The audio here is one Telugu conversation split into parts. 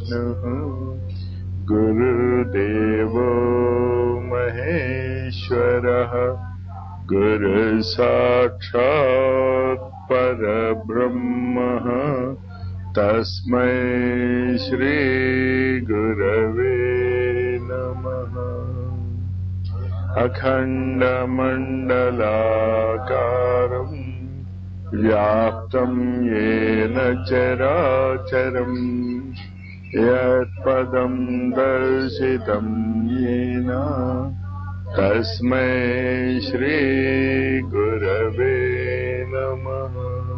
विष्णुः गुरुदेवो महेश्वरः गुरुसाक्षात् परब्रह्मः तस्मै श्रीगुरवे नमः अखण्डमण्डलाकारम् व्याप्तं येन चराचरम् यत्पदं दर्शितं येन तस्मै श्रीगुरवे नमः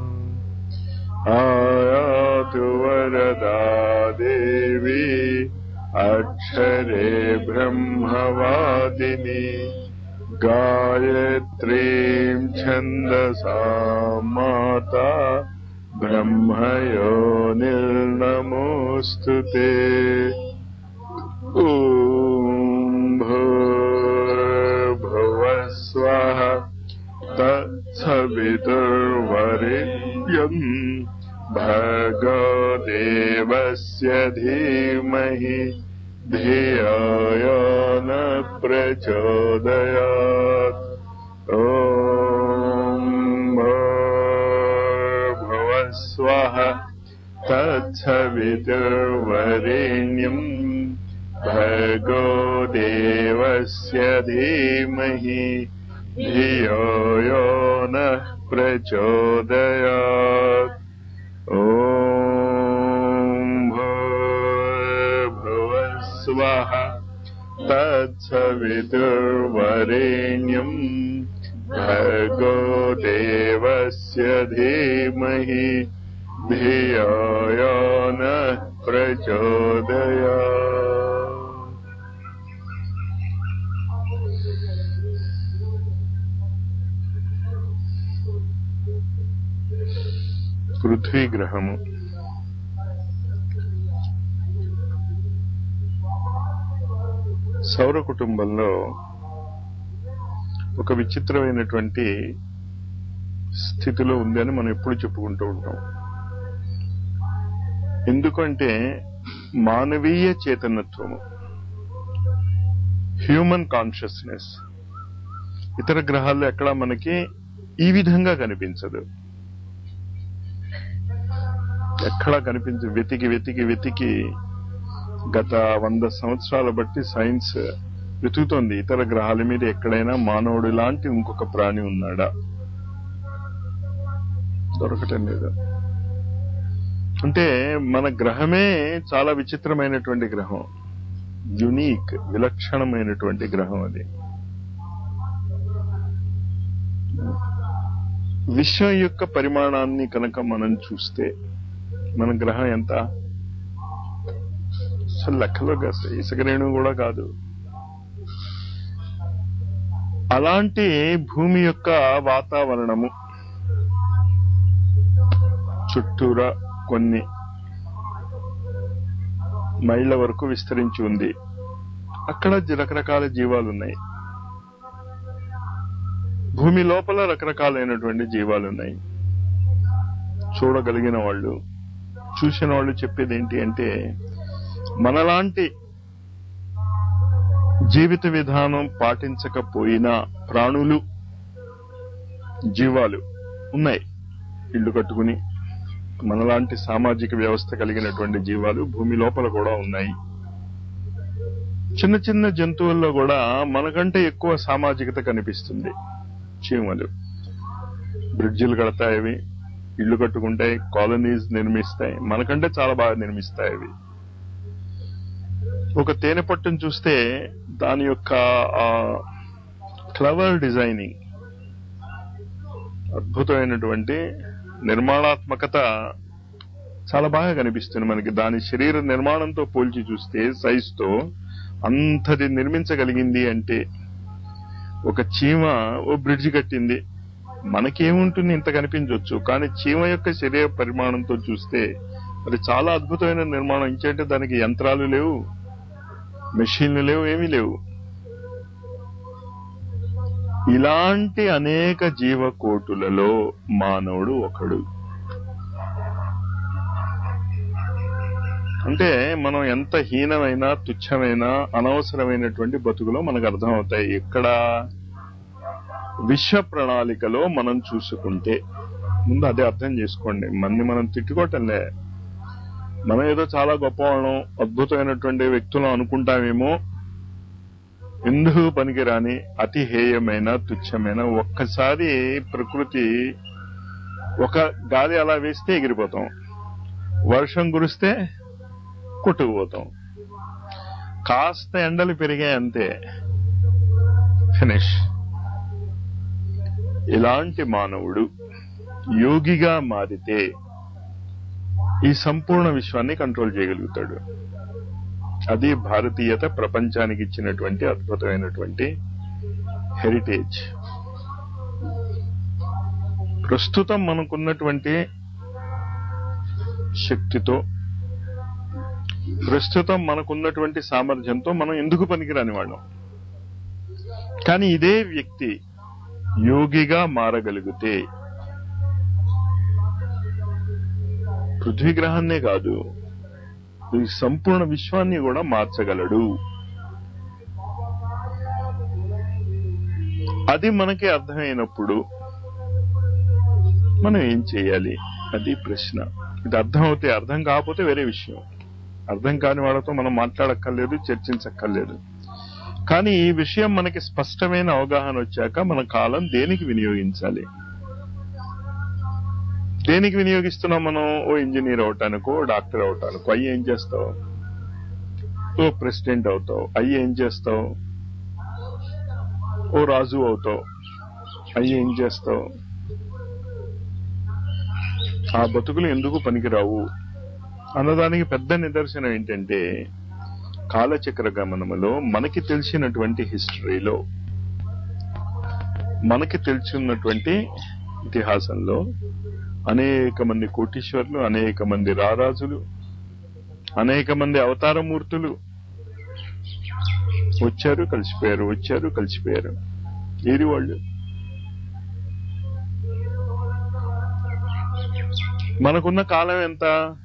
आयातु वरदा देवी अक्षरे ब्रह्मवादिनी गायत्रीं छन्दसा माता ब्रह्मयो निर्नमोऽस्तु ते ॐ भूर्भुवस्वः तत्सवितुर्वरेण्यम् भर्गो देवस्य धीमहि धियो यो न प्रचोदयात् ॐ भूर्भुवस्वः तत्सवितुर्वरेण्यम् भर्गो देवस्य धीमहि धियो यो नः प्रचोदयात् ॐ भूर्भुवस्वः तत्सवितुर्वरेण्यम् भर्गो देवस्य धीमहि धियो यो नः प्रचोदयात् పృథ్వీ గ్రహము సౌర కుటుంబంలో ఒక విచిత్రమైనటువంటి స్థితిలో ఉంది అని మనం ఎప్పుడు చెప్పుకుంటూ ఉంటాం ఎందుకంటే మానవీయ చేతనత్వము హ్యూమన్ కాన్షియస్నెస్ ఇతర గ్రహాల్లో ఎక్కడా మనకి ఈ విధంగా కనిపించదు ఎక్కడా కనిపించు వెతికి వెతికి వెతికి గత వంద సంవత్సరాల బట్టి సైన్స్ వెతుకుతోంది ఇతర గ్రహాల మీద ఎక్కడైనా మానవుడు లాంటి ఇంకొక ప్రాణి ఉన్నాడా దొరకటం లేదు అంటే మన గ్రహమే చాలా విచిత్రమైనటువంటి గ్రహం యునీక్ విలక్షణమైనటువంటి గ్రహం అది విశ్వం యొక్క పరిమాణాన్ని కనుక మనం చూస్తే మన గ్రహం ఎంత అసలు లెక్కలో కాదు ఇసుక రేణువు కూడా కాదు అలాంటి భూమి యొక్క వాతావరణము చుట్టూరా కొన్ని మైళ్ళ వరకు విస్తరించి ఉంది అక్కడ రకరకాల జీవాలు ఉన్నాయి భూమి లోపల రకరకాలైనటువంటి జీవాలు ఉన్నాయి చూడగలిగిన వాళ్ళు చూసిన వాళ్ళు చెప్పేది ఏంటి అంటే మనలాంటి జీవిత విధానం పాటించకపోయినా ప్రాణులు జీవాలు ఉన్నాయి ఇల్లు కట్టుకుని మనలాంటి సామాజిక వ్యవస్థ కలిగినటువంటి జీవాలు భూమి లోపల కూడా ఉన్నాయి చిన్న చిన్న జంతువుల్లో కూడా మనకంటే ఎక్కువ సామాజికత కనిపిస్తుంది చీమలు బ్రిడ్జిలు కడతాయి అవి ఇళ్లు కట్టుకుంటాయి కాలనీస్ నిర్మిస్తాయి మనకంటే చాలా బాగా నిర్మిస్తాయి అవి ఒక తేనె పట్టును చూస్తే దాని యొక్క క్లవర్ డిజైనింగ్ అద్భుతమైనటువంటి నిర్మాణాత్మకత చాలా బాగా కనిపిస్తుంది మనకి దాని శరీర నిర్మాణంతో పోల్చి చూస్తే సైజుతో అంతది నిర్మించగలిగింది అంటే ఒక చీమ ఓ బ్రిడ్జ్ కట్టింది మనకేముంటుంది ఇంత కనిపించవచ్చు కానీ చీమ యొక్క శరీర పరిమాణంతో చూస్తే అది చాలా అద్భుతమైన నిర్మాణం ఇంకేంటే దానికి యంత్రాలు లేవు మెషిన్లు లేవు ఏమీ లేవు ఇలాంటి అనేక జీవకోటులలో మానవుడు ఒకడు అంటే మనం ఎంత హీనమైన తుచ్చమైన అనవసరమైనటువంటి బతుకులో మనకు అర్థం అవుతాయి ఎక్కడ విశ్వ ప్రణాళికలో మనం చూసుకుంటే ముందు అదే అర్థం చేసుకోండి మన్ని మనం తిట్టుకోవటంలే మనం ఏదో చాలా గొప్పవాళ్ళం అద్భుతమైనటువంటి వ్యక్తులు అనుకుంటామేమో ఎందుకు పనికిరాని అతి హేయమైన తుచ్చమైన ఒక్కసారి ప్రకృతి ఒక గాలి అలా వేస్తే ఎగిరిపోతాం వర్షం కురిస్తే కొట్టుకుపోతాం కాస్త ఎండలు పెరిగాయి అంతే ఫినిష్ ఇలాంటి మానవుడు యోగిగా మారితే ఈ సంపూర్ణ విశ్వాన్ని కంట్రోల్ చేయగలుగుతాడు అది భారతీయత ప్రపంచానికి ఇచ్చినటువంటి అద్భుతమైనటువంటి హెరిటేజ్ ప్రస్తుతం మనకున్నటువంటి శక్తితో ప్రస్తుతం మనకున్నటువంటి సామర్థ్యంతో మనం ఎందుకు పనికిరాని వాళ్ళం కానీ ఇదే వ్యక్తి యోగిగా మారగలిగితే పృథ్వీ గ్రహాన్నే కాదు ఈ సంపూర్ణ విశ్వాన్ని కూడా మార్చగలడు అది మనకి అర్థమైనప్పుడు మనం ఏం చేయాలి అది ప్రశ్న ఇది అర్థం అవుతే అర్థం కాకపోతే వేరే విషయం అర్థం కాని వాళ్ళతో మనం మాట్లాడక్కర్లేదు చర్చించక్కర్లేదు కానీ ఈ విషయం మనకి స్పష్టమైన అవగాహన వచ్చాక మన కాలం దేనికి వినియోగించాలి దేనికి వినియోగిస్తున్నాం మనం ఓ ఇంజనీర్ అవటానికో డాక్టర్ అవటానికో అయ్యి ఏం చేస్తావు ఓ ప్రెసిడెంట్ అవుతావు అయ్యి ఏం చేస్తావు ఓ రాజు అవుతావు అయ్యి ఏం చేస్తావు ఆ బతుకులు ఎందుకు పనికిరావు అన్నదానికి పెద్ద నిదర్శనం ఏంటంటే కాలచక్ర గమనములో మనకి తెలిసినటువంటి హిస్టరీలో మనకి తెలిసినటువంటి ఇతిహాసంలో అనేక మంది కోటీశ్వర్లు అనేక మంది రారాజులు అనేక మంది అవతారమూర్తులు వచ్చారు కలిసిపోయారు వచ్చారు కలిసిపోయారు ఏది వాళ్ళు మనకున్న కాలం ఎంత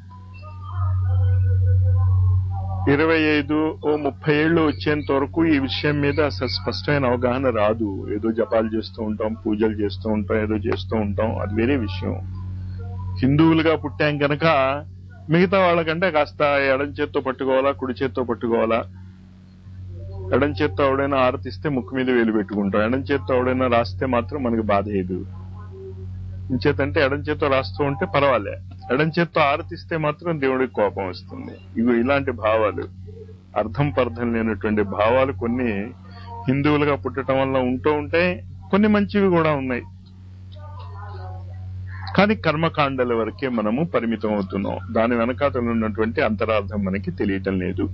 ఇరవై ఐదు ఓ ముప్పై ఏళ్ళు వచ్చేంత వరకు ఈ విషయం మీద అసలు స్పష్టమైన అవగాహన రాదు ఏదో జపాలు చేస్తూ ఉంటాం పూజలు చేస్తూ ఉంటాం ఏదో చేస్తూ ఉంటాం అది వేరే విషయం హిందువులుగా పుట్టాం కనుక మిగతా వాళ్ళకంటే కాస్త ఎడం చేత్తో పట్టుకోవాలా కుడి చేత్తో పట్టుకోవాలా ఎడం చేత్తో ఎవడైనా ఆరతిస్తే ముక్కు మీద వేలు పెట్టుకుంటాం ఎడం చేత్తో ఎవడైనా రాస్తే మాత్రం మనకి బాధ లేదు ఇంచేతంటే ఎడం చేత్తో రాస్తూ ఉంటే పర్వాలే ఎడం చేత్తో ఆరతిస్తే మాత్రం దేవుడికి కోపం వస్తుంది ఇగో ఇలాంటి భావాలు అర్థం పర్థం లేనటువంటి భావాలు కొన్ని హిందువులుగా పుట్టడం వల్ల ఉంటూ ఉంటాయి కొన్ని మంచివి కూడా ఉన్నాయి కానీ కర్మకాండల వరకే మనము పరిమితం అవుతున్నాం దాని వెనకాతలు ఉన్నటువంటి అంతరార్థం మనకి తెలియటం లేదు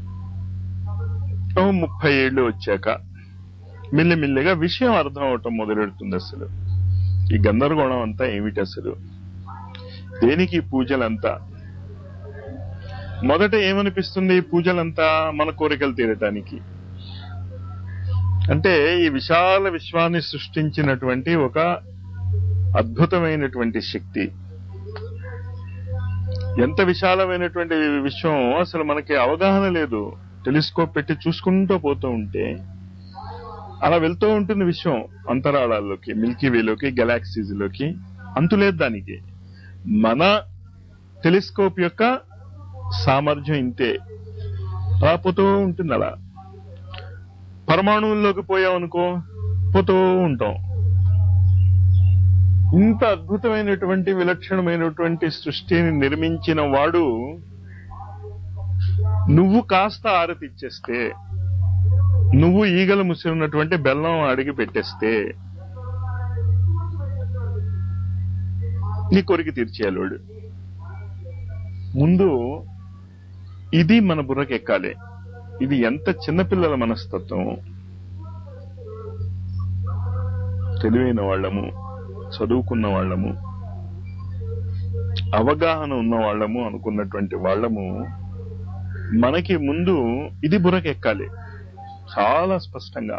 ఓ ముప్పై ఏళ్ళు వచ్చాక మెల్లిమెల్లిగా విషయం అర్థం అవటం మొదలెడుతుంది అసలు ఈ గందరగోళం అంతా ఏమిటి అసలు దేనికి ఈ పూజలంతా మొదట ఏమనిపిస్తుంది ఈ పూజలంతా మన కోరికలు తీరటానికి అంటే ఈ విశాల విశ్వాన్ని సృష్టించినటువంటి ఒక అద్భుతమైనటువంటి శక్తి ఎంత విశాలమైనటువంటి విశ్వం అసలు మనకి అవగాహన లేదు టెలిస్కోప్ పెట్టి చూసుకుంటూ పోతూ ఉంటే అలా వెళ్తూ ఉంటుంది విశ్వం అంతరాళాల్లోకి మిల్కీ వేలోకి గెలాక్సీస్ లోకి అంతులేదు దానికి మన టెలిస్కోప్ యొక్క సామర్థ్యం ఇంతే అలా పోతూ ఉంటుంది అలా పరమాణువుల్లోకి పోయామనుకో పోతూ ఉంటాం ఇంత అద్భుతమైనటువంటి విలక్షణమైనటువంటి సృష్టిని నిర్మించిన వాడు నువ్వు కాస్త ఆరతిచ్చేస్తే నువ్వు ఈగలు ముసిరినటువంటి బెల్లం అడిగి పెట్టేస్తే నీ కోరిక తీర్చేయాలి వాడు ముందు ఇది మన బుర్రకి ఎక్కాలి ఇది ఎంత చిన్నపిల్లల మనస్తత్వం తెలివైన వాళ్ళము చదువుకున్న వాళ్ళము అవగాహన ఉన్న వాళ్ళము అనుకున్నటువంటి వాళ్ళము మనకి ముందు ఇది బుర్రకెక్కాలి చాలా స్పష్టంగా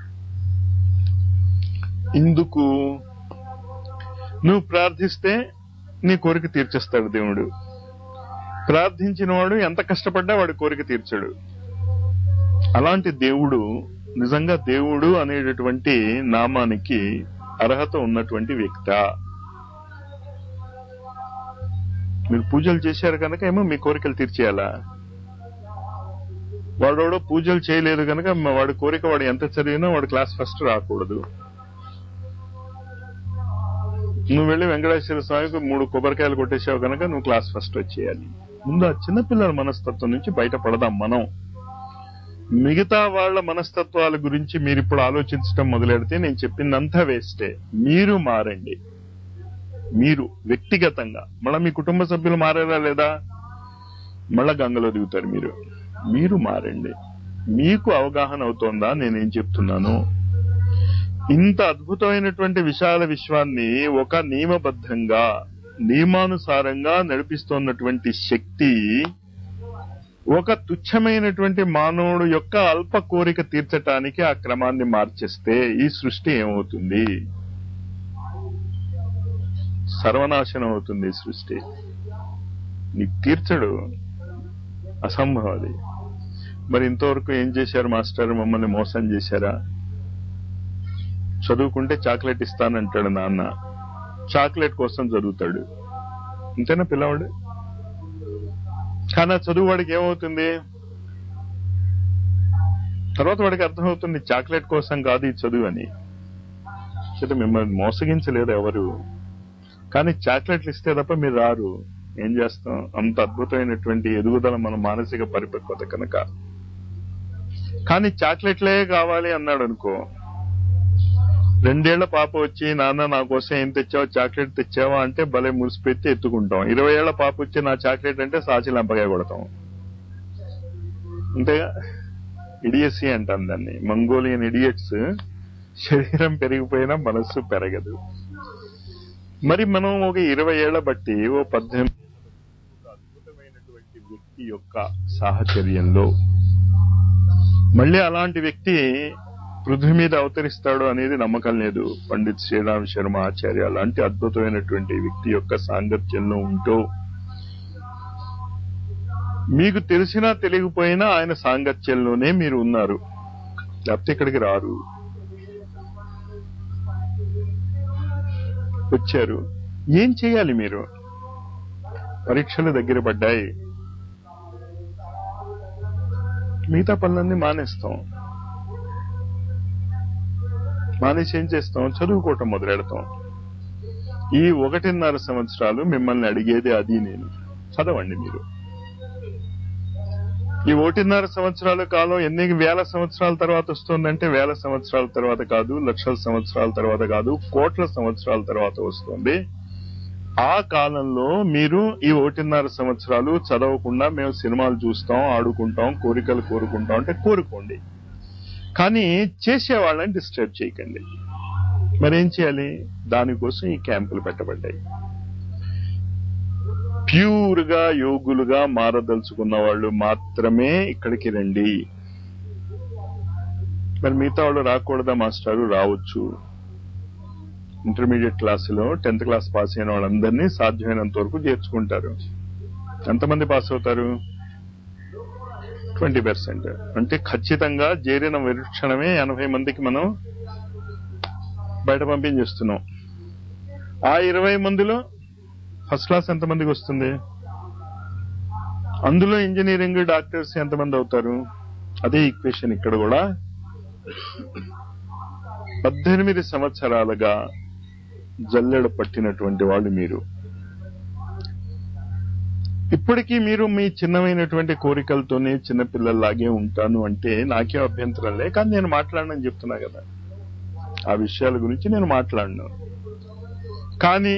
ఇందుకు నువ్వు ప్రార్థిస్తే నీ కోరిక తీర్చేస్తాడు దేవుడు ప్రార్థించిన వాడు ఎంత కష్టపడ్డా వాడి కోరిక తీర్చాడు అలాంటి దేవుడు నిజంగా దేవుడు అనేటటువంటి నామానికి అర్హత ఉన్నటువంటి వ్యక్త మీరు పూజలు చేశారు కనుక ఏమో మీ కోరికలు తీర్చేయాలా వాడోడో పూజలు చేయలేదు కనుక వాడి కోరిక వాడు ఎంత చదివినా వాడు క్లాస్ ఫస్ట్ రాకూడదు నువ్వు వెళ్ళి వెంకటేశ్వర స్వామికి మూడు కొబ్బరికాయలు కొట్టేసావు కనుక నువ్వు క్లాస్ ఫస్ట్ వచ్చేయాలి ముందు ఆ చిన్నపిల్లల మనస్తత్వం నుంచి బయటపడదాం మనం మిగతా వాళ్ళ మనస్తత్వాల గురించి మీరు ఇప్పుడు ఆలోచించడం మొదలెడితే నేను చెప్పిందంతా వేస్టే మీరు మారండి మీరు వ్యక్తిగతంగా మళ్ళా మీ కుటుంబ సభ్యులు మారారా లేదా మళ్ళా గంగలో దిగుతారు మీరు మీరు మారండి మీకు అవగాహన అవుతోందా నేనేం చెప్తున్నాను ఇంత అద్భుతమైనటువంటి విశాల విశ్వాన్ని ఒక నియమబద్ధంగా నియమానుసారంగా నడిపిస్తున్నటువంటి శక్తి ఒక తుచ్చమైనటువంటి మానవుడు యొక్క అల్ప కోరిక తీర్చటానికి ఆ క్రమాన్ని మార్చేస్తే ఈ సృష్టి ఏమవుతుంది సర్వనాశనం అవుతుంది ఈ సృష్టి నీకు తీర్చడు అసంభవం అది మరి ఇంతవరకు ఏం చేశారు మాస్టర్ మమ్మల్ని మోసం చేశారా చదువుకుంటే చాక్లెట్ ఇస్తానంటాడు నాన్న చాక్లెట్ కోసం చదువుతాడు అంతేనా పిల్లవాడు కానీ ఆ చదువు వాడికి ఏమవుతుంది తర్వాత వాడికి అర్థమవుతుంది చాక్లెట్ కోసం కాదు ఈ చదువు అని చేత మిమ్మల్ని మోసగించలేదు ఎవరు కానీ చాక్లెట్లు ఇస్తే తప్ప మీరు రారు ఏం చేస్తాం అంత అద్భుతమైనటువంటి ఎదుగుదల మన మానసిక పరిపక్వత కనుక కానీ చాక్లెట్లే కావాలి అన్నాడు అనుకో రెండేళ్ల పాప వచ్చి నాన్న నా కోసం ఏం తెచ్చావా చాక్లెట్ తెచ్చావా అంటే భలే మురిసిపెట్టి ఎత్తుకుంటాం ఇరవై ఏళ్ల పాప వచ్చి నా చాక్లెట్ అంటే సాచి లంపగా కొడతాం అంతేగా ఇడియసీ అంటాం దాన్ని మంగోలియన్ ఇడియట్స్ శరీరం పెరిగిపోయినా మనస్సు పెరగదు మరి మనం ఒక ఇరవై ఏళ్ల బట్టి ఓ పద్దెనిమిది ఒక అద్భుతమైనటువంటి వ్యక్తి యొక్క సాహచర్యంలో మళ్ళీ అలాంటి వ్యక్తి పృథ్వీ మీద అవతరిస్తాడు అనేది నమ్మకం లేదు పండిత్ శ్రీరామ్ శర్మ ఆచార్య లాంటి అద్భుతమైనటువంటి వ్యక్తి యొక్క సాంగత్యంలో ఉంటూ మీకు తెలిసినా తెలియకపోయినా ఆయన సాంగత్యంలోనే మీరు ఉన్నారు లేకపోతే ఇక్కడికి రారు వచ్చారు ఏం చేయాలి మీరు పరీక్షలు దగ్గర పడ్డాయి మిగతా పనులన్నీ మానేస్తాం మానేసి ఏం చేస్తాం చదువుకోవటం మొదలెడతాం ఈ ఒకటిన్నర సంవత్సరాలు మిమ్మల్ని అడిగేది అది నేను చదవండి మీరు ఈ ఒకటిన్నర సంవత్సరాల కాలం ఎన్ని వేల సంవత్సరాల తర్వాత వస్తుందంటే వేల సంవత్సరాల తర్వాత కాదు లక్షల సంవత్సరాల తర్వాత కాదు కోట్ల సంవత్సరాల తర్వాత వస్తుంది ఆ కాలంలో మీరు ఈ ఒకటిన్నర సంవత్సరాలు చదవకుండా మేము సినిమాలు చూస్తాం ఆడుకుంటాం కోరికలు కోరుకుంటాం అంటే కోరుకోండి కానీ చేసే వాళ్ళని డిస్టర్బ్ చేయకండి మరేం చేయాలి దానికోసం ఈ క్యాంపులు పెట్టబడ్డాయి ప్యూర్ గా యోగులుగా మారదలుచుకున్న వాళ్ళు మాత్రమే ఇక్కడికి రండి మరి మిగతా వాళ్ళు రాకూడదా మాస్టారు రావచ్చు ఇంటర్మీడియట్ క్లాసులో టెన్త్ క్లాస్ పాస్ అయిన వాళ్ళందరినీ సాధ్యమైనంత వరకు చేర్చుకుంటారు ఎంతమంది పాస్ అవుతారు ట్వంటీ పర్సెంట్ అంటే ఖచ్చితంగా చేరిన విరుక్షణమే ఎనభై మందికి మనం బయట పంపించేస్తున్నాం ఆ ఇరవై మందిలో ఫస్ట్ క్లాస్ ఎంతమందికి వస్తుంది అందులో ఇంజనీరింగ్ డాక్టర్స్ ఎంతమంది అవుతారు అదే ఈక్వేషన్ ఇక్కడ కూడా పద్దెనిమిది సంవత్సరాలుగా జల్లెడ పట్టినటువంటి వాళ్ళు మీరు ఇప్పటికీ మీరు మీ చిన్నమైనటువంటి కోరికలతోనే చిన్నపిల్లల్లాగే ఉంటాను అంటే నాకే అభ్యంతరం లే కానీ నేను మాట్లాడనని చెప్తున్నా కదా ఆ విషయాల గురించి నేను మాట్లాడను కానీ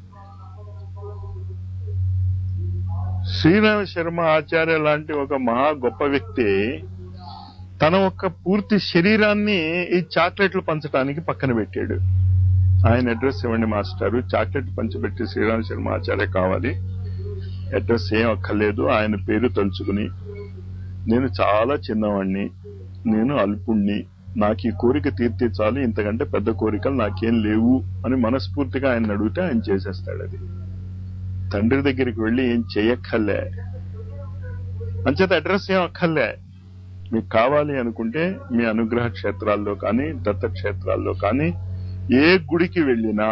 శ్రీరామ శర్మ ఆచార్య లాంటి ఒక మహా గొప్ప వ్యక్తి తన ఒక్క పూర్తి శరీరాన్ని ఈ చాక్లెట్లు పంచడానికి పక్కన పెట్టాడు ఆయన అడ్రస్ ఇవ్వండి మాస్టారు చాక్లెట్ పంచిపెట్టి శ్రీరామ శర్మ ఆచార్య కావాలి అడ్రస్ ఏం అక్కర్లేదు ఆయన పేరు తలుచుకుని నేను చాలా చిన్నవాణ్ణి నేను అల్పుణ్ణి నాకు ఈ కోరిక తీర్తే చాలు ఇంతకంటే పెద్ద కోరికలు నాకేం లేవు అని మనస్ఫూర్తిగా ఆయన అడిగితే ఆయన చేసేస్తాడు అది తండ్రి దగ్గరికి వెళ్లి ఏం చేయక్కర్లే అంచేత అడ్రస్ ఏం అక్కర్లే మీకు కావాలి అనుకుంటే మీ అనుగ్రహ క్షేత్రాల్లో కానీ దత్త క్షేత్రాల్లో కానీ ఏ గుడికి వెళ్ళినా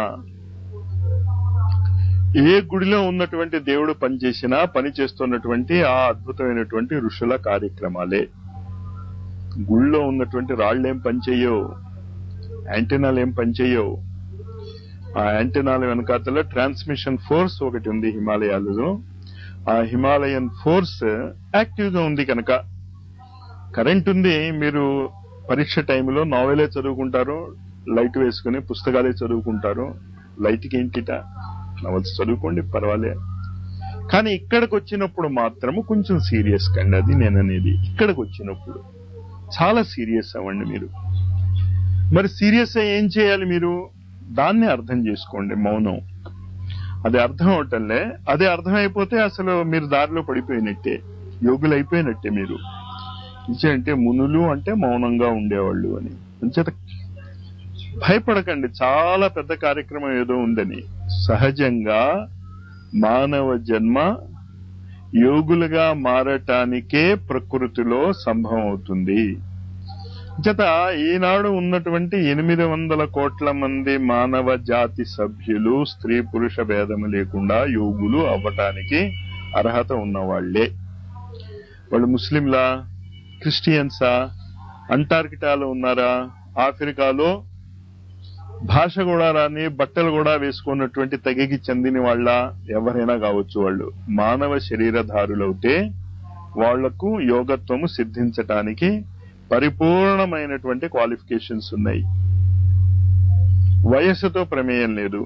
ఏ గుడిలో ఉన్నటువంటి దేవుడు పనిచేసినా పని చేస్తున్నటువంటి ఆ అద్భుతమైనటువంటి ఋషుల కార్యక్రమాలే గుళ్ళో ఉన్నటువంటి రాళ్లేం పనిచేయవు యాంటెనాలు ఏం పనిచేయవు ఆ యాంటెనాల వెనకాతల ట్రాన్స్మిషన్ ఫోర్స్ ఒకటి ఉంది హిమాలయాలలో ఆ హిమాలయన్ ఫోర్స్ యాక్టివ్ గా ఉంది కనుక కరెంట్ ఉంది మీరు పరీక్ష టైంలో నావెలే చదువుకుంటారు లైట్ వేసుకుని పుస్తకాలే చదువుకుంటారు లైట్కి ఏంటిట నవల్స్ చదువుకోండి పర్వాలే కానీ ఇక్కడికి వచ్చినప్పుడు మాత్రము కొంచెం సీరియస్ కండి అది నేను అనేది ఇక్కడికి వచ్చినప్పుడు చాలా సీరియస్ అవ్వండి మీరు మరి సీరియస్ అయ్యి ఏం చేయాలి మీరు దాన్ని అర్థం చేసుకోండి మౌనం అది అర్థం అవటంలే అదే అర్థం అయిపోతే అసలు మీరు దారిలో పడిపోయినట్టే యోగులు అయిపోయినట్టే మీరు అంటే మునులు అంటే మౌనంగా ఉండేవాళ్ళు అని అంచేత భయపడకండి చాలా పెద్ద కార్యక్రమం ఏదో ఉందని సహజంగా మానవ జన్మ యోగులుగా మారటానికే ప్రకృతిలో సంభవం అవుతుంది జత ఈనాడు ఉన్నటువంటి ఎనిమిది వందల కోట్ల మంది మానవ జాతి సభ్యులు స్త్రీ పురుష భేదము లేకుండా యోగులు అవ్వటానికి అర్హత ఉన్నవాళ్లే వాళ్ళు ముస్లింలా క్రిస్టియన్సా అంటార్కిటాలో ఉన్నారా ఆఫ్రికాలో భాష కూడా రాని బట్టలు కూడా వేసుకున్నటువంటి తెగకి చెందిన వాళ్ళ ఎవరైనా కావచ్చు వాళ్ళు మానవ శరీరధారులవుతే వాళ్లకు యోగత్వము సిద్ధించటానికి పరిపూర్ణమైనటువంటి క్వాలిఫికేషన్స్ ఉన్నాయి వయస్సుతో ప్రమేయం లేదు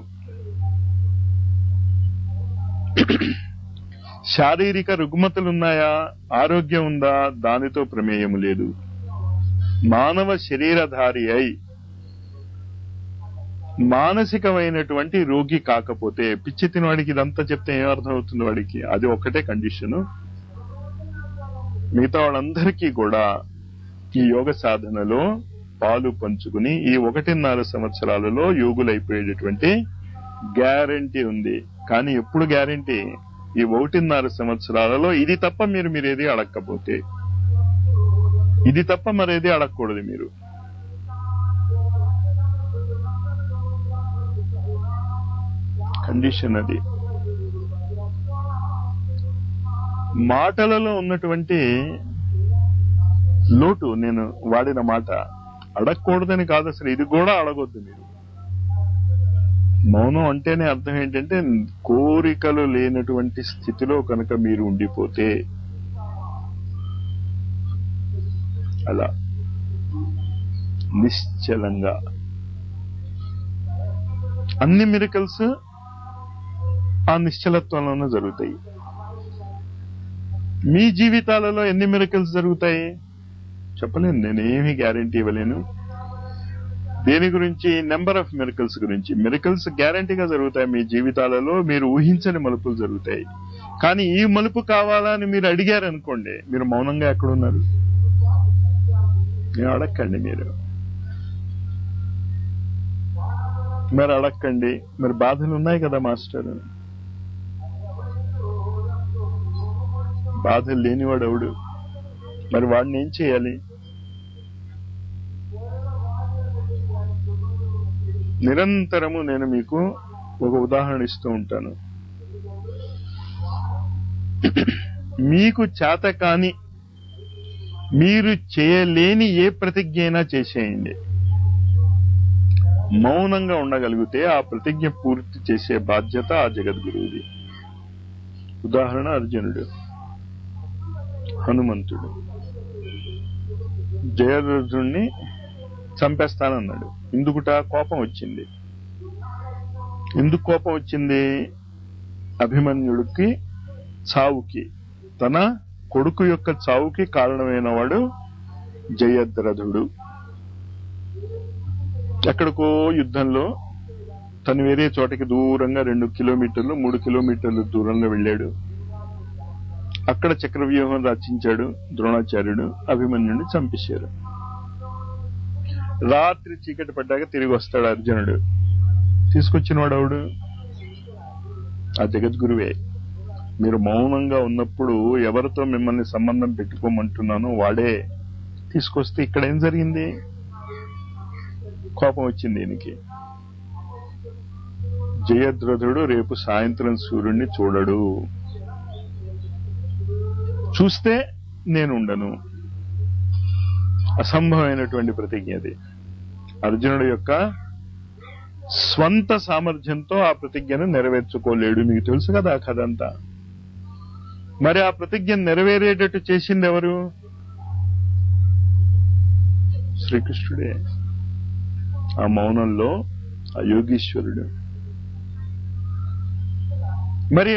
శారీరక రుగ్మతలున్నాయా ఆరోగ్యం ఉందా దానితో ప్రమేయం లేదు మానవ శరీరధారి అయి మానసికమైనటువంటి రోగి కాకపోతే పిచ్చి తినవాడికి ఇదంతా చెప్తే ఏం అర్థం అవుతుంది వాడికి అది ఒక్కటే కండిషన్ మిగతా వాళ్ళందరికీ కూడా ఈ యోగ సాధనలో పాలు పంచుకుని ఈ ఒకటిన్నర సంవత్సరాలలో యోగులైపోయేటటువంటి గ్యారంటీ ఉంది కానీ ఎప్పుడు గ్యారంటీ ఈ ఒకటిన్నర సంవత్సరాలలో ఇది తప్ప మీరు మీరేది అడగకపోతే ఇది తప్ప మరేది అడగకూడదు మీరు కండిషన్ అది మాటలలో ఉన్నటువంటి లోటు నేను వాడిన మాట అడగకూడదని కాదు అసలు ఇది కూడా అడగొద్దు మీరు మౌనం అంటేనే అర్థం ఏంటంటే కోరికలు లేనటువంటి స్థితిలో కనుక మీరు ఉండిపోతే అలా నిశ్చలంగా అన్ని మిరకల్స్ ఆ నిశ్చలత్వంలోనే జరుగుతాయి మీ జీవితాలలో ఎన్ని మిరకల్స్ జరుగుతాయి చెప్పలేను నేను ఏమీ గ్యారంటీ ఇవ్వలేను దేని గురించి నెంబర్ ఆఫ్ మిరకల్స్ గురించి మిరకల్స్ గ్యారంటీగా జరుగుతాయి మీ జీవితాలలో మీరు ఊహించని మలుపులు జరుగుతాయి కానీ ఈ మలుపు కావాలని మీరు అడిగారు అనుకోండి మీరు మౌనంగా ఎక్కడున్నారు మీరు అడగండి మీరు మరి అడగండి మరి బాధలు ఉన్నాయి కదా మాస్టర్ బాధలు లేనివాడు ఎవడు మరి వాడిని ఏం చేయాలి నిరంతరము నేను మీకు ఒక ఉదాహరణ ఇస్తూ ఉంటాను మీకు చేత కాని మీరు చేయలేని ఏ ప్రతిజ్ఞ అయినా చేసేయండి మౌనంగా ఉండగలిగితే ఆ ప్రతిజ్ఞ పూర్తి చేసే బాధ్యత ఆ జగద్గురువుది ఉదాహరణ అర్జునుడు హనుమంతుడు జయరుణ్ణి చంపేస్తానన్నాడు ఎందుకుట కోపం వచ్చింది ఎందుకు కోపం వచ్చింది అభిమన్యుడికి చావుకి తన కొడుకు యొక్క చావుకి కారణమైన వాడు జయద్రథుడు ఎక్కడికో యుద్ధంలో తను వేరే చోటకి దూరంగా రెండు కిలోమీటర్లు మూడు కిలోమీటర్లు దూరంలో వెళ్ళాడు అక్కడ చక్రవ్యూహం రచించాడు ద్రోణాచార్యుడు అభిమన్యుడిని చంపేశారు రాత్రి చీకటి పడ్డాక తిరిగి వస్తాడు అర్జునుడు తీసుకొచ్చిన వాడు ఎవడు ఆ జగద్గురువే మీరు మౌనంగా ఉన్నప్పుడు ఎవరితో మిమ్మల్ని సంబంధం పెట్టుకోమంటున్నానో వాడే తీసుకొస్తే ఇక్కడ ఏం జరిగింది కోపం వచ్చింది దీనికి జయద్రథుడు రేపు సాయంత్రం సూర్యుడిని చూడడు చూస్తే నేను ఉండను అసంభవమైనటువంటి ప్రతిజ్ఞ అది అర్జునుడు యొక్క స్వంత సామర్థ్యంతో ఆ ప్రతిజ్ఞను నెరవేర్చుకోలేడు మీకు తెలుసు కదా ఆ కథ అంతా మరి ఆ ప్రతిజ్ఞ నెరవేరేటట్టు చేసింది ఎవరు శ్రీకృష్ణుడే ఆ మౌనంలో ఆ యోగీశ్వరుడు మరి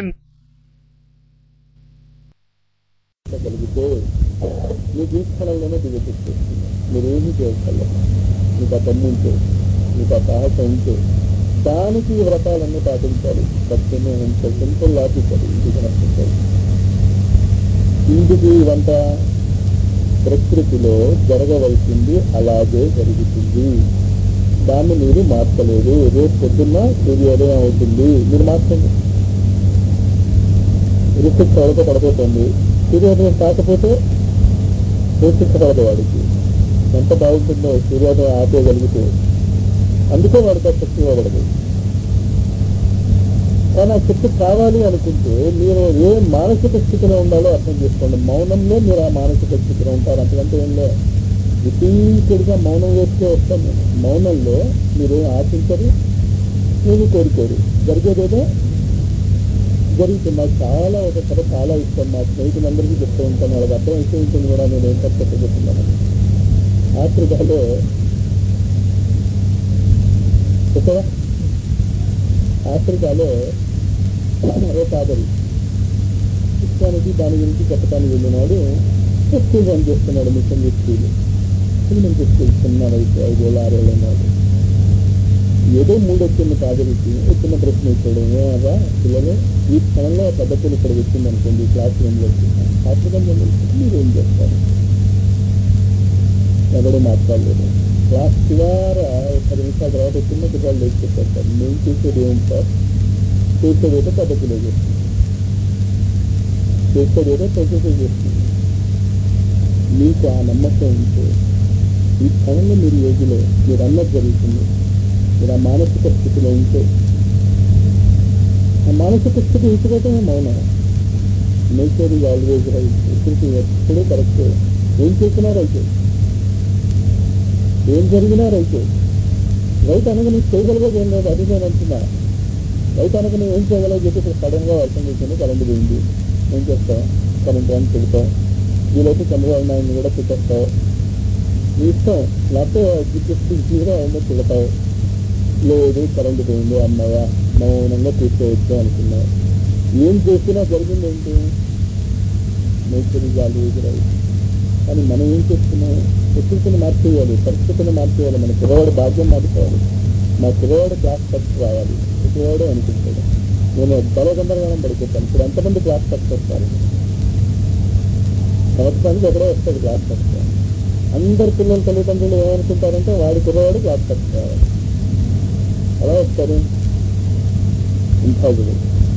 కలిగితే మీ జీవితంలోనే దిగతిస్తుంది మీరు ఏమీ చేయగలరు మీకు ఆ దమ్ము ఉంటే మీకు ఆ సాహసం ఉంటే దానికి ఈ వ్రతాలన్నీ పాటించాలి సత్యమే ఉంటే సింపుల్ లాజిక్ అది ఇంటికి నచ్చుతాయి ఇంటికి ఇవంతా ప్రకృతిలో జరగవలసింది అలాగే జరుగుతుంది దాన్ని మీరు మార్చలేదు రేపు పొద్దున్న సూర్యోదయం అవుతుంది మీరు మార్చండి రిసిక్ట్ ఎవరితో పడిపోతుంది సూర్యోదయం కాకపోతే రిసిక్ట్ పడదు వాడికి ఎంత బాగుంటుందో సూర్యోదయం ఆపేయగలిగితే అందుకే వాడికి ఆ శక్తి ఇవ్వబడదు కానీ ఆ శక్తి కావాలి అనుకుంటే మీరు ఏ మానసిక స్థితిలో ఉండాలో అర్థం చేసుకోండి మౌనంలో మీరు ఆ మానసిక స్థితిలో ఉంటారు అంతకంటే ఏం లేదు రిపీటెడ్గా మౌనం వేస్తే వస్తాం నేను మౌనంలో మీరు ఆశించరు మీరు కోరుకోరు జరిగేదేదో జరుగుతుంది నాకు చాలా ఒక కథ చాలా ఇష్టం మా స్నేహితులందరికీ చెప్తూ ఉంటాను వాళ్ళకి అర్థం అయితే ఉంటుంది కూడా నేను ఏం తప్ప చెప్తున్నాను ఆఫ్రికాలో చెప్పవా ఆఫ్రికాలో ఓ కాదరి క్రిస్టియానిటీ దాని గురించి చెప్పడానికి వెళ్ళినాడు స్కూల్ రన్ చేస్తున్నాడు మిషన్ స్కూల్ ఎలిమెంటరీ స్కూల్ చిన్న వయసు ఐదేళ్ళు ఆరేళ్ళు ఉన్నాడు ఏదో మూడు వచ్చింది కాదరికి చిన్న ప్రశ్న ఇచ్చాడు ఏమరా పిల్లలు ఈ క్షణంలో ఆ పద్ధతులు ఇక్కడ వచ్చింది అనుకోండి క్లాస్ రూమ్లో ఆఫ్రికన్ మీరు ఏం చేస్తారు ఎవరు మాట్లాడలేదు క్లాస్ చివర ఒక పది నిమిషాల తర్వాత చిన్న పిల్లలు లేచి చెప్పారు సార్ మేము చేసేది ఏం సార్ చేసేది ఏదో పద్ధతిలో చేస్తుంది చేసేది ఏదో పద్ధతిలో చేస్తుంది మీకు ఆ నమ్మకం ఉంటే ఈ క్షణంలో మీరు యోగిలో మీరు అన్నది జరుగుతుంది మీరు ఆ మానసిక స్థితిలో ఉంటే ఆ మానసిక స్థితి ఉంచుకోవటమే మౌనం నేచర్ ఈజ్ ఆల్వేజ్ రైట్ ప్రకృతి ఎప్పుడూ కరెక్ట్ ఏం చేసినా రైతే ఏం జరిగినా రైతే రైతు అనగా నీకు చేయగలిగేది ఏం లేదు అది నేను అంటున్నా రైతు అనగా నువ్వు ఏం చేయగలవు చెప్పి ఇప్పుడు సడన్ గా వర్షం చేసింది కరెంటు పోయింది ఏం చేస్తావు కరెంట్ అని పెడతావు వీలైతే చంద్రబాబు నాయుడిని కూడా పెట్టేస్తావు నీ ఇష్టం లేకపోతే జిప్పిస్తే ఈజీగా ఏమో తిడతావు లేదు కరెంటు పోయింది అమ్మాయ మౌనంగా కూర్చోవచ్చు అనుకున్నావు ఏం చేసినా జరిగింది ఏంటి నేచర్ ఇస్ ఆల్వేజ్ రైట్ కానీ మనం ఏం చేస్తున్నాం ప్రకృతిని మార్చేయాలి పరిస్థితిని మార్చేయాలి మన పిల్లవాడు భాగ్యం మార్చుకోవాలి మా పిల్లవాడు క్లాస్ ఫస్ట్ రావాలి పిల్లవాడు అనుకుంటాడు నేను బలగందరగానం పడిపోతాను ఇప్పుడు ఎంతమంది క్లాస్ ఫస్ట్ వస్తారు సంవత్సరానికి ఎక్కడో వస్తాడు క్లాస్ ఫస్ట్ అందరు పిల్లల తల్లిదండ్రులు ఏమనుకుంటారంటే వాడి పిల్లవాడు క్లాస్ ఫస్ట్ రావాలి అలా వస్తారు ఇంపాసిబుల్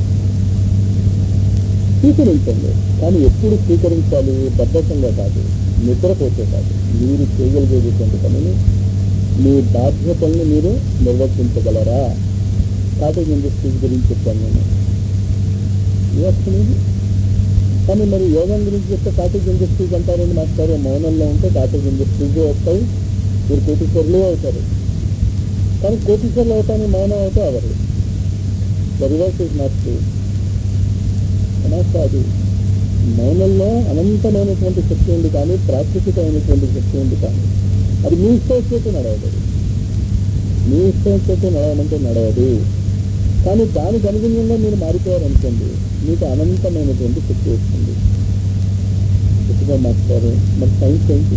స్వీకరించండి కానీ ఎప్పుడు స్వీకరించాలి బద్ధకంగా కాదు నిద్రపోతే కాదు మీరు చేయగలిగేటువంటి పనిని మీ బాధ్యతల్ని మీరు నిర్వర్తించగలరా కాటేజ్ ఇండస్ట్రీస్ గురించి చెప్పాను నేను ఏ వస్తుంది కానీ మరి యోగం గురించి చెప్తే కాటేజ్ ఇండస్ట్రీస్ అంటారని మాస్టారు మౌనంలో ఉంటే కాటేజ్ ఇండస్ట్రీస్ వస్తాయి మీరు కోటీశ్వర్లు అవుతారు కానీ కోటీశ్వర్లు అవుతానికి మౌనం అయితే అవరు the reverse is not true అలా కాదు మౌనంలో అనంతమైనటువంటి శక్తి ఉంది కానీ ప్రాకృతికమైనటువంటి శక్తి ఉంది కానీ అది మీ ఇష్టం వచ్చేట్టు నడవదు మీ ఇష్టం వచ్చేట్టు నడవమంటే నడవదు కానీ దానికి అనుగుణంగా మీరు మారిపోయారనుకోండి మీకు అనంతమైనటువంటి శక్తి వస్తుంది గట్టిగా మాట్లాడారు మరి సైన్స్ ఏంటి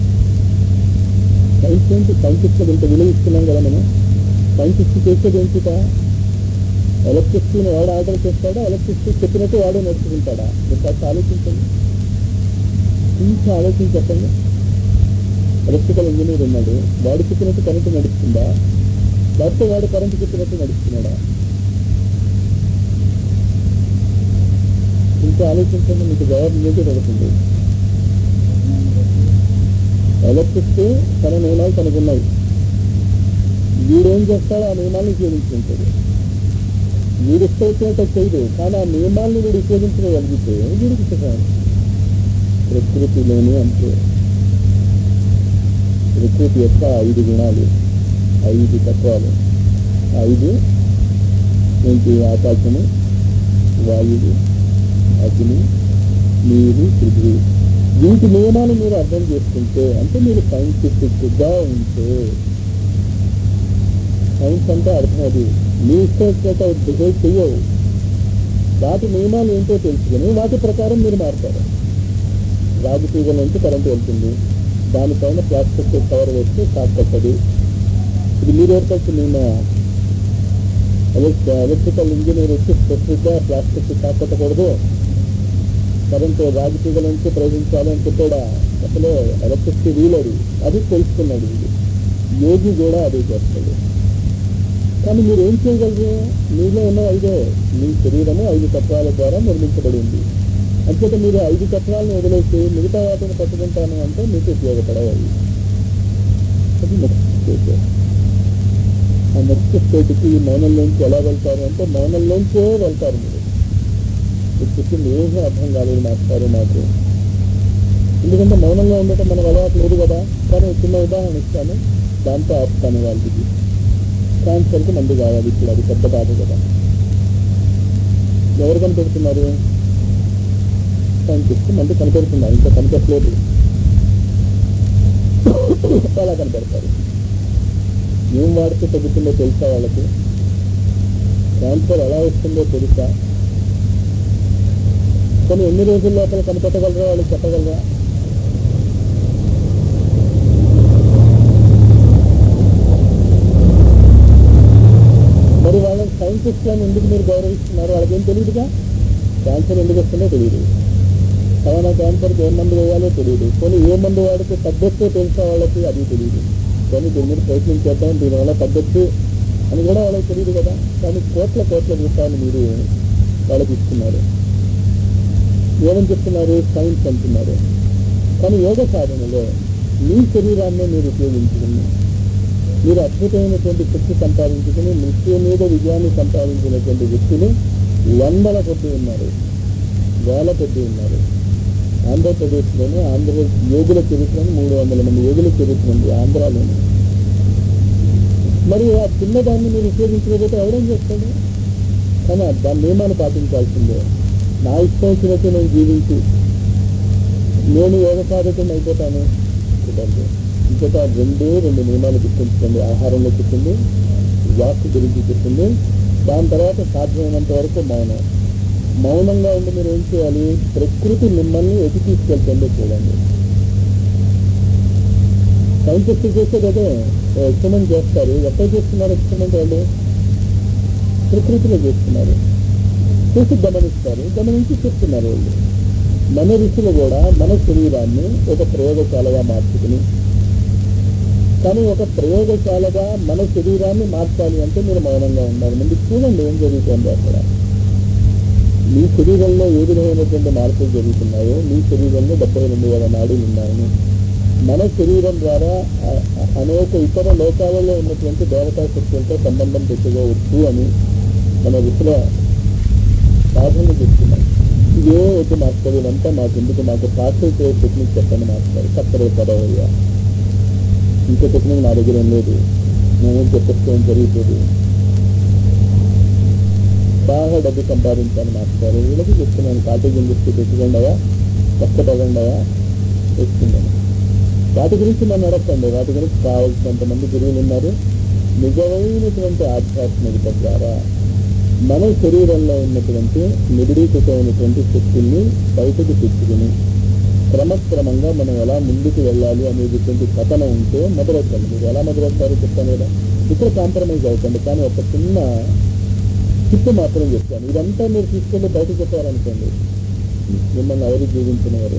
సైన్స్ ఏంటి సైంటిస్టులకు ఇంత విలువ ఇస్తున్నాం కదా మనం సైంటిస్ట్ చేసేది ఏంటిదా ఎలక్ట్రిసిటీని వాడు ఆర్డర్ చేస్తాడా ఎలక్ట్రిసిటీ చెప్పినట్టు వాడు నడుచుకుంటాడా మీరు కాస్త ఆలోచించండి కొంచెం ఆలోచించి చెప్పండి ఎలక్ట్రికల్ ఇంజనీర్ ఉన్నాడు వాడు చెప్పినట్టు కరెంటు నడుస్తుందా లేకపోతే వాడు కరెంటు చెప్పినట్టు నడుస్తున్నాడా ఇంకా ఆలోచించండి మీకు జవాబు మీకే దొరుకుతుంది ఎలక్ట్రిసిటీ తన నియమాలు తనకున్నాయి వీడేం చేస్తాడో ఆ నియమాలను ఉపయోగించుకుంటాడు వీడు ఇష్టమైనట్టు చేయదు కానీ ఆ నియమాలను వీడు ఉపయోగించగలిగితే వీడికి సుఖం ప్రకృతిలోని అంతే ప్రకృతి యొక్క ఐదు గుణాలు ఐదు తత్వాలు ఐదు ఏంటి ఆకాశము వాయువు అగ్ని నీరు పృథ్వీ వీటి నియమాలు మీరు అర్థం చేసుకుంటే అంటే మీరు సైంటిఫిక్ గా ఉంటే సైన్స్ అంటే అర్థం అది మీ ఇష్టం బిహేవ్ చెయ్యవు వాటి నియమాలు ఏంటో తెలుసుకుని వాటి ప్రకారం మీరు మారుతారు రాగి తీగల నుంచి కరెంట్ వెళ్తుంది దానిపైన ప్లాస్టిక్ కవర్ వేస్తే షాక్ కొట్టదు ఇది మీరు ఏర్పరిచిన నిర్ణయం ఎలక్ట్రికల్ ఇంజనీర్ వచ్చి స్పెసిఫిక్ గా ప్లాస్టిక్ షాక్ కొట్టకూడదు కరెంట్ రాగి తీగల నుంచి ప్రయోగించాలి అని చెప్పాడా అసలు ఎలక్ట్రిసిటీ వీలడు అది తెలుసుకున్నాడు ఇది యోగి కూడా అదే చేస్తాడు కానీ మీరు ఏం చేయగలరు మీలో ఉన్న ఐదే మీ శరీరము ఐదు తత్వాల ద్వారా నిర్మించబడింది అంచేత మీరు ఐదు తత్వాలను వదిలేసి మిగతా వాటిని పట్టుకుంటాను అంటే మీకు ఉపయోగపడవు అవి అది నెక్స్ట్ స్టేజ్ ఆ నెక్స్ట్ స్టేజ్కి ఈ మౌనంలోంచి ఎలా వెళ్తారు అంటే మౌనంలోంచే వెళ్తారు మీరు మీరు చెప్పింది ఏమీ అర్థం కాలేదు మాస్టారు మాకు ఎందుకంటే మౌనంగా ఉండటం మనకు అలవాటు లేదు కదా కానీ ఒక చిన్న ఉదాహరణ ఇస్తాను దాంతో ఆపుతాను వాళ్ళకి క్యాన్సర్కి మందు కావాలి ఇప్పుడు అది పెద్ద బాధ కదా ఎవరు కనిపెడుతున్నారు సైంటిస్ట్ మందు కనిపెడుతున్నారు ఇంకా కనిపెట్టలేదు ఎలా కనిపెడతారు ఏం వాడితే తగ్గుతుందో తెలుసా వాళ్ళకి క్యాన్సర్ ఎలా వస్తుందో తెలుసా కానీ ఎన్ని రోజుల లోపల కనిపెట్టగలరా వాళ్ళు చెప్పగలరా మరి వాళ్ళ సైంటిస్ట్లను ఎందుకు మీరు గౌరవిస్తున్నారు వాళ్ళకేం తెలియదుగా క్యాన్సర్ ఎందుకు వస్తుందో తెలియదు కరోనా క్యాన్సర్కి ఏ మందు వేయాలో తెలియదు కొన్ని ఏ మందు వాడితే తగ్గొచ్చో తెలుసా వాళ్ళకి అది తెలియదు కానీ దీని మీద ప్రయత్నం చేద్దాం దీనివల్ల తగ్గొచ్చు అని కూడా వాళ్ళకి తెలియదు కదా కానీ కోట్ల కోట్ల రూపాయలు మీరు వాళ్ళకి ఇస్తున్నారు ఏమని చెప్తున్నారు సైన్స్ అంటున్నారు కానీ యోగ సాధనలో మీ శరీరాన్ని మీరు ఉపయోగించుకుని మీరు అద్భుతమైనటువంటి శక్తి సంపాదించుకుని మృత్యు మీద విజయాన్ని సంపాదించినటువంటి వ్యక్తులు వందల కొద్ది ఉన్నారు వేల కొద్ది ఉన్నారు ఆంధ్రప్రదేశ్లోనే ఆంధ్ర యోగుల చరిత్రను మూడు వందల మంది యోగుల చరిత్ర ఉంది ఆంధ్రాలోనే మరి ఆ చిన్నదాన్ని మీరు ఉపయోగించకపోతే ఎవరేం చేస్తాడు కానీ దాని నియమాన్ని పాటించాల్సిందే నా ఇష్టం వచ్చినట్టు నేను జీవించి నేను యోగ సాధకుని అయిపోతాను చూడండి ఇంకొక రెండే రెండు నియమాలు గుర్తుంచుకోండి ఆహారంలో చెప్పింది వాక్ గురించి చెప్పింది దాని తర్వాత సాధ్యమైనంత వరకు మౌనం మౌనంగా ఉండి మీరు ఏం చేయాలి ప్రకృతి మిమ్మల్ని ఎటు తీసుకెళ్తుందో చూడండి సైంటిస్ట్ చేసేది అదే ఎక్స్పెరిమెంట్ చేస్తారు ఎక్కడ చేస్తున్నారు ఎక్స్పెరిమెంట్ వాళ్ళు ప్రకృతిలో చేస్తున్నారు చూసి గమనిస్తారు గమనించి చెప్తున్నారు వాళ్ళు మన ఋషులు కూడా మన శరీరాన్ని ఒక ప్రయోగశాలగా మార్చుకుని కానీ ఒక ప్రయోగశాలగా మన శరీరాన్ని మార్చాలి అంటే మీరు మౌనంగా ఉండాలి ముందు చూడండి ఏం జరుగుతుంది అక్కడ మీ శరీరంలో ఏ విధమైనటువంటి మార్పులు జరుగుతున్నాయో మీ శరీరంలో డెబ్బై రెండు వేల నాడులు ఉన్నాయని మన శరీరం ద్వారా అ- అ- అనేక ఇతర లోకాలలో ఉన్నటువంటి దేవతా శక్తులతో సంబంధం పెట్టుకోవచ్చు అని మన ఋషుల సాధనలు చెప్తున్నాయి ఇదే వద్దు మాస్టర్ ఇదంతా మాకు ఎందుకు మాకు ప్రాక్టీస్ చేసే టెక్నిక్ చెప్పండి మాస్టర్ కత్తరే పదవయ్యా ఇంకో టెక్నిక్ నా దగ్గర ఏం లేదు నేనేం చెప్పేస్తే ఏం జరుగుతుంది బాగా డబ్బు సంపాదించాను మాస్టర్ వీళ్ళకి చెప్తున్నాను కాటేజ్ ఇండస్ట్రీ పెట్టుకుండవా కష్టపడండవా తెచ్చుకున్నాను వాటి గురించి నన్ను అడగండి వాటి గురించి కావాల్సినంత మంది గురువులు ఉన్నారు నిజమైనటువంటి ఆధ్యాత్మికత ద్వారా మన శరీరంలో ఉన్నటువంటి నిబిడీకృతమైనటువంటి శక్తుల్ని బయటకు తెచ్చుకుని క్రమక్రమంగా మనం ఎలా ముందుకు వెళ్ళాలి అనేటువంటి కథన ఉంటే మొదలెట్టండి మీరు ఎలా మొదలెడతారో చెప్తాను కదా ఇక్కడ కాంప్రమైజ్ అవుతుంది కానీ ఒక చిన్న చిప్పు మాత్రం చెప్తాను ఇదంతా మీరు తీసుకెళ్ళి బయట చెప్పారనుకోండి మిమ్మల్ని ఎవరు జీవించినవారు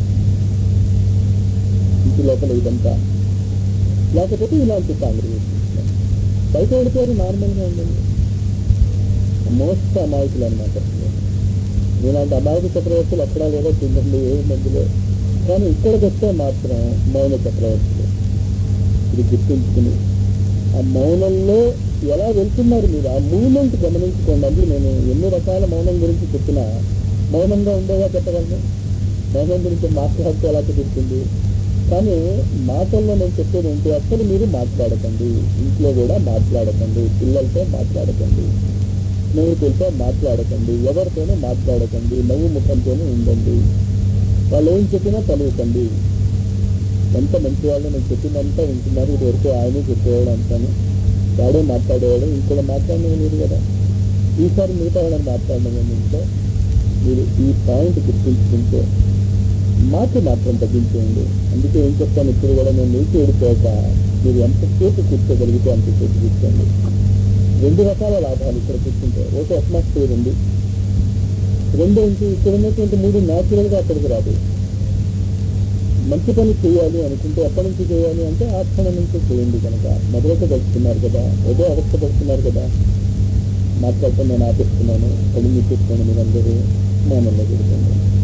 ఇంటి లోపల ఇదంతా లేకపోతే ఇలాంటి కాంగ్రెస్ బయట వెళ్ళిపోయారు నార్మల్గా ఉండండి మోస్ట్ అమాయకులు అనమాట నేనంటే అమాయక చక్రవర్తులు ఎక్కడా లేదో తిందండి ఏ మందులో కానీ ఇక్కడికి వస్తే మాత్రం మౌన చక్రవర్తులు ఇది గుర్తుంచుకుని ఆ మౌనంలో ఎలా వెళ్తున్నారు మీరు ఆ మూమెంట్ గమనించుకోండి అందులో నేను ఎన్ని రకాల మౌనం గురించి చెప్పినా మౌనంగా ఉండేగా చెప్పగలను మౌనం గురించి మాట్లాడితే ఎలా కుదురుతుంది కానీ మాటల్లో నేను చెప్పేది ఏంటి అసలు మీరు మాట్లాడకండి ఇంట్లో కూడా మాట్లాడకండి పిల్లలతో మాట్లాడకండి స్నేహితులతో మాట్లాడకండి ఎవరితోనూ మాట్లాడకండి నవ్వు ముఖంతోనే ఉండండి వాళ్ళు ఏం చెప్పినా తలవకండి ఎంత మంచి వాళ్ళు నేను చెప్పిందంతా వింటున్నారు ఇది వరకు ఆయనే చెప్పేవాడు అంటాను వాడే మాట్లాడేవాడు ఇంకోటి మాట్లాడడం లేదు కదా ఈసారి మిగతా వాళ్ళని మాట్లాడడం ఇంట్లో మీరు ఈ పాయింట్ గుర్తుంచుకుంటే మాట మాత్రం తగ్గించేయండి అందుకే ఏం చెప్తాను ఇప్పుడు కూడా నేను నీకు ఏడిపోక మీరు ఎంతసేపు కూర్చోగలిగితే అంతసేపు కూర్చోండి రెండు రకాల లాభాలు ఇక్కడ కూర్చుంటే ఒకటి అట్మాస్ఫియర్ ఉంది రెండు ఏంటి ఇక్కడ ఉన్నటువంటి మూడు న్యాచురల్ గా అక్కడికి రాదు మంచి పని చేయాలి అనుకుంటే ఎప్పటి నుంచి చేయాలి అంటే ఆ క్షణం నుంచి చేయండి కనుక మొదలైతే పడుతున్నారు కదా ఏదో అవస్థ పడుతున్నారు కదా మాట్లాడటం నేను ఆపిస్తున్నాను కళ్ళు మీపిస్తున్నాను మీరందరూ మౌనంలో పెడుతున్నాను